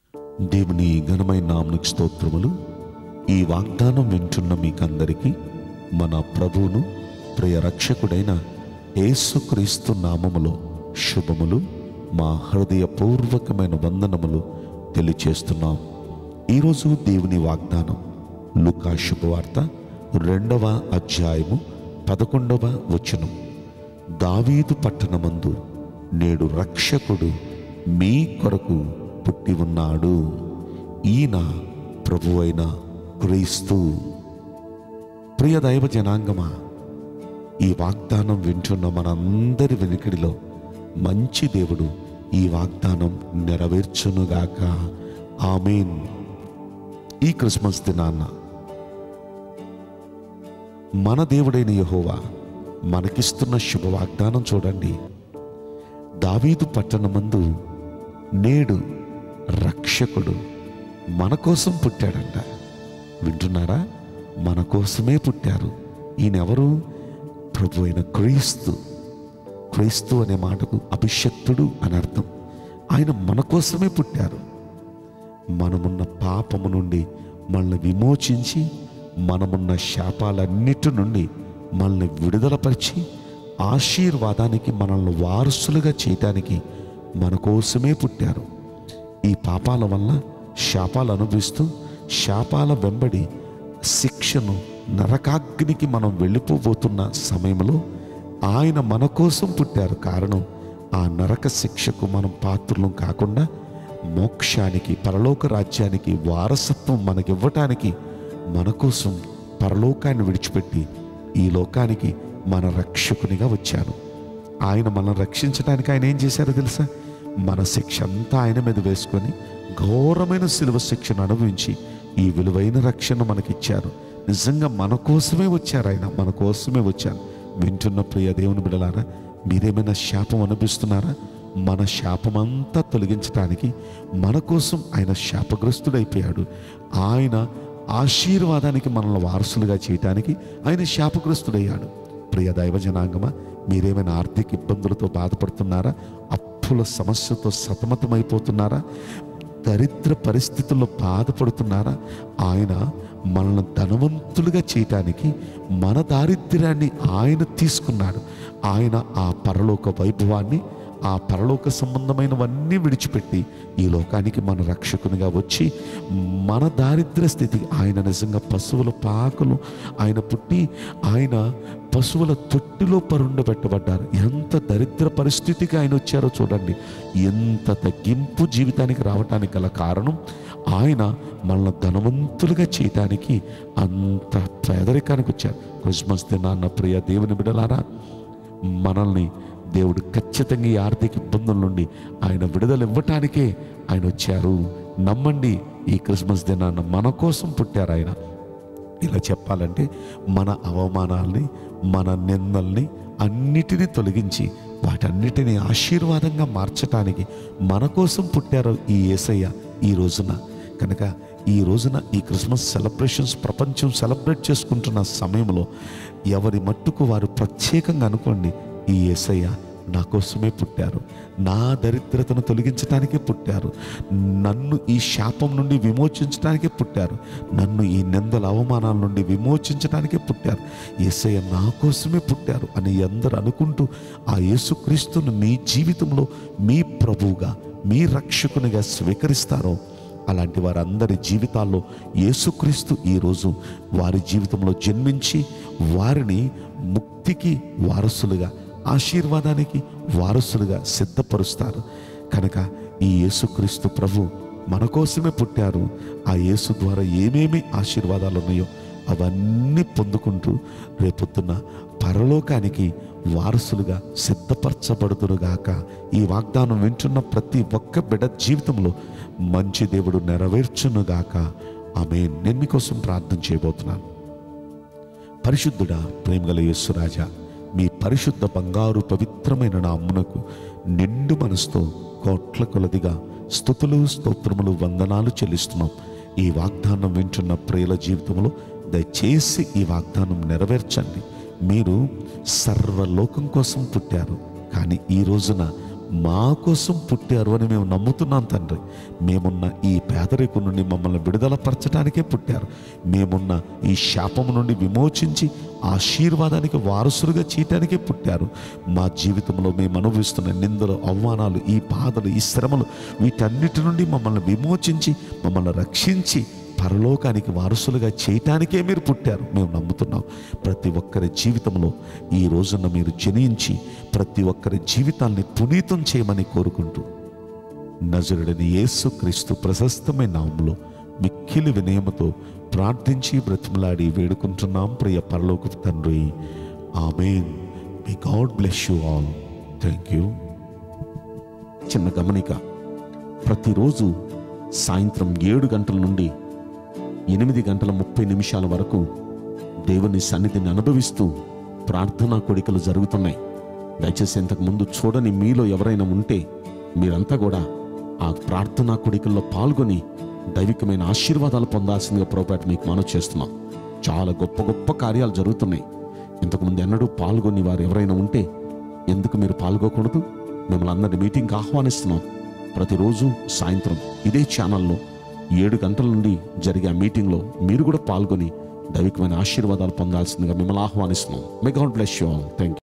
దేవుని ఘనమైన నామనికి స్తోత్రములు ఈ వాగ్దానం వింటున్న మీకందరికీ మన ప్రభువును ప్రియ రక్షకుడైన యేసుక్రీస్తు నామములో శుభములు మా హృదయపూర్వకమైన వందనములు తెలియచేస్తున్నాం ఈరోజు దేవుని వాగ్దానం లుకా శుభవార్త రెండవ అధ్యాయము పదకొండవ వచనం దావీదు పట్టణమందు నేడు రక్షకుడు మీ కొరకు పుట్టి ఉన్నాడు ఈయన ప్రభువైన క్రీస్తు ప్రియ దైవ జనాంగమా ఈ వాగ్దానం వింటున్న మనందరి వెనుకడిలో మంచి దేవుడు ఈ వాగ్దానం నెరవేర్చునుగాక ఆమెన్ ఈ క్రిస్మస్ దినాన్న మన దేవుడైన యహోవా మనకిస్తున్న శుభ వాగ్దానం చూడండి దావీదు పట్టణమందు నేడు రక్షకుడు మన కోసం పుట్టాడంట వింటున్నారా మన కోసమే పుట్టారు ఈయనెవరు ప్రభు అయిన క్రీస్తు క్రీస్తు అనే మాటకు అభిషక్తుడు అని అర్థం ఆయన మన కోసమే పుట్టారు మనమున్న పాపము నుండి మనల్ని విమోచించి మనమున్న శాపాలన్నిటి నుండి మనల్ని విడుదలపరిచి ఆశీర్వాదానికి మనల్ని వారసులుగా చేయటానికి మన కోసమే పుట్టారు ఈ పాపాల వల్ల శాపాలు అనుభవిస్తూ శాపాల వెంబడి శిక్షను నరకాగ్నికి మనం వెళ్ళిపోబోతున్న సమయంలో ఆయన మన కోసం పుట్టారు కారణం ఆ నరక శిక్షకు మనం పాత్రలం కాకుండా మోక్షానికి పరలోక రాజ్యానికి వారసత్వం మనకివ్వటానికి మన కోసం పరలోకాన్ని విడిచిపెట్టి ఈ లోకానికి మన రక్షకునిగా వచ్చారు ఆయన మనల్ని రక్షించడానికి ఆయన ఏం చేశారో తెలుసా మన శిక్ష అంతా ఆయన మీద వేసుకొని ఘోరమైన శిలువ శిక్షను అనుభవించి ఈ విలువైన రక్షణ మనకిచ్చారు నిజంగా మన కోసమే వచ్చారు ఆయన మన కోసమే వచ్చారు వింటున్న ప్రియ దేవుని బిడలారా మీరేమైనా శాపం అనిపిస్తున్నారా మన శాపమంతా తొలగించడానికి మన కోసం ఆయన శాపగ్రస్తుడైపోయాడు ఆయన ఆశీర్వాదానికి మనల్ని వారసులుగా చేయటానికి ఆయన శాపగ్రస్తుడయ్యాడు ప్రియ దైవ జనాంగమా మీరేమైనా ఆర్థిక ఇబ్బందులతో బాధపడుతున్నారా అప్పుల సమస్యతో సతమతమైపోతున్నారా దరిద్ర పరిస్థితుల్లో బాధపడుతున్నారా ఆయన మనల్ని ధనవంతులుగా చేయటానికి మన దారిద్ర్యాన్ని ఆయన తీసుకున్నాడు ఆయన ఆ పరలోక వైభవాన్ని ఆ పరలోక సంబంధమైనవన్నీ విడిచిపెట్టి ఈ లోకానికి మన రక్షకునిగా వచ్చి మన దారిద్ర్య స్థితి ఆయన నిజంగా పశువుల పాకలు ఆయన పుట్టి ఆయన పశువుల తొట్టిలో పరుండబెట్టబడ్డారు ఎంత దరిద్ర పరిస్థితికి ఆయన వచ్చారో చూడండి ఎంత తగ్గింపు జీవితానికి రావటానికి గల కారణం ఆయన మనల్ని ధనవంతులుగా చేయటానికి అంత పేదరికానికి వచ్చారు క్రిస్మస్ దినాన్న ప్రియ దేవుని బిడలారా మనల్ని దేవుడు ఖచ్చితంగా ఈ ఆర్థిక ఇబ్బందుల నుండి ఆయన విడుదల ఇవ్వటానికే ఆయన వచ్చారు నమ్మండి ఈ క్రిస్మస్ దినాన్న మన కోసం పుట్టారు ఆయన ఇలా చెప్పాలంటే మన అవమానాల్ని మన నిందల్ని అన్నిటినీ తొలగించి వాటన్నిటినీ ఆశీర్వాదంగా మార్చటానికి మన కోసం పుట్టారు ఈ యేసయ్య ఈ రోజున కనుక ఈ రోజున ఈ క్రిస్మస్ సెలబ్రేషన్స్ ప్రపంచం సెలబ్రేట్ చేసుకుంటున్న సమయంలో ఎవరి మట్టుకు వారు ప్రత్యేకంగా అనుకోండి ఈ యేసయ్య నా కోసమే పుట్టారు నా దరిద్రతను తొలగించడానికే పుట్టారు నన్ను ఈ శాపం నుండి విమోచించడానికే పుట్టారు నన్ను ఈ నిందల అవమానాల నుండి విమోచించడానికే పుట్టారు యేసయ్య నా కోసమే పుట్టారు అని అందరూ అనుకుంటూ ఆ యేసుక్రీస్తును మీ జీవితంలో మీ ప్రభువుగా మీ రక్షకునిగా స్వీకరిస్తారో అలాంటి వారందరి జీవితాల్లో యేసుక్రీస్తు ఈరోజు వారి జీవితంలో జన్మించి వారిని ముక్తికి వారసులుగా ఆశీర్వాదానికి వారసులుగా సిద్ధపరుస్తారు కనుక ఈ యేసుక్రీస్తు ప్రభు మన కోసమే పుట్టారు ఆ యేసు ద్వారా ఏమేమి ఆశీర్వాదాలు ఉన్నాయో అవన్నీ పొందుకుంటూ రేపొద్దున్న పరలోకానికి వారసులుగా సిద్ధపరచబడుదురుగాక ఈ వాగ్దానం వింటున్న ప్రతి ఒక్క బిడ్డ జీవితంలో మంచి దేవుడు నెరవేర్చునుగాక ఆమె నేను మీకోసం ప్రార్థన చేయబోతున్నాను పరిశుద్ధుడా ప్రేమగల యేసురాజా మీ పరిశుద్ధ బంగారు పవిత్రమైన నా అమ్మునకు నిండు మనసుతో కోట్ల కొలదిగా స్థుతులు స్తోత్రములు వందనాలు చెల్లిస్తున్నాం ఈ వాగ్దానం వింటున్న ప్రియుల జీవితంలో దయచేసి ఈ వాగ్దానం నెరవేర్చండి మీరు సర్వలోకం కోసం పుట్టారు కానీ ఈ రోజున మా కోసం పుట్టారు అని మేము నమ్ముతున్నాం తండ్రి మేమున్న ఈ పేదరికం నుండి మమ్మల్ని విడుదల పరచడానికే పుట్టారు మేమున్న ఈ శాపము నుండి విమోచించి ఆశీర్వాదానికి వారసులుగా చేయటానికే పుట్టారు మా జీవితంలో మేము అనుభవిస్తున్న నిందలు అవమానాలు ఈ బాధలు ఈ శ్రమలు వీటన్నిటి నుండి మమ్మల్ని విమోచించి మమ్మల్ని రక్షించి పరలోకానికి వారసులుగా చేయటానికే మీరు పుట్టారు మేము నమ్ముతున్నాం ప్రతి ఒక్కరి జీవితంలో ఈ రోజున మీరు జనించి ప్రతి ఒక్కరి జీవితాల్ని పునీతం చేయమని కోరుకుంటూ నజరుడని యేసు క్రీస్తు ప్రశస్తమైన నామంలో మిక్కిలి వినయముతో ప్రార్థించి బ్రతిమలాడి వేడుకుంటున్నాం ప్రియ పరలోక తండ్రి ఆమెన్ మీ God bless you all thank you చిన్న గమనిక ప్రతిరోజు సాయంత్రం ఏడు గంటల నుండి ఎనిమిది గంటల ముప్పై నిమిషాల వరకు దేవుని సన్నిధిని అనుభవిస్తూ ప్రార్థనా కోడికలు జరుగుతున్నాయి దయచేసి ఇంతకు ముందు చూడని మీలో ఎవరైనా ఉంటే మీరంతా కూడా ఆ ప్రార్థనా కోడికల్లో పాల్గొని దైవికమైన ఆశీర్వాదాలు పొందాల్సిందిగా ప్రోపేట మీకు మనం చేస్తున్నాం చాలా గొప్ప గొప్ప కార్యాలు జరుగుతున్నాయి ఇంతకుముందు ఎన్నడూ పాల్గొని వారు ఎవరైనా ఉంటే ఎందుకు మీరు పాల్గొకూడదు మిమ్మల్ని అందరినీ మీటింగ్కి ఆహ్వానిస్తున్నాం ప్రతిరోజు సాయంత్రం ఇదే ఛానల్లో ఏడు గంటల నుండి జరిగే ఆ మీటింగ్లో మీరు కూడా పాల్గొని దైవికమైన ఆశీర్వాదాలు పొందాల్సిందిగా మిమ్మల్ని ఆహ్వానిస్తున్నాం may God bless you all thank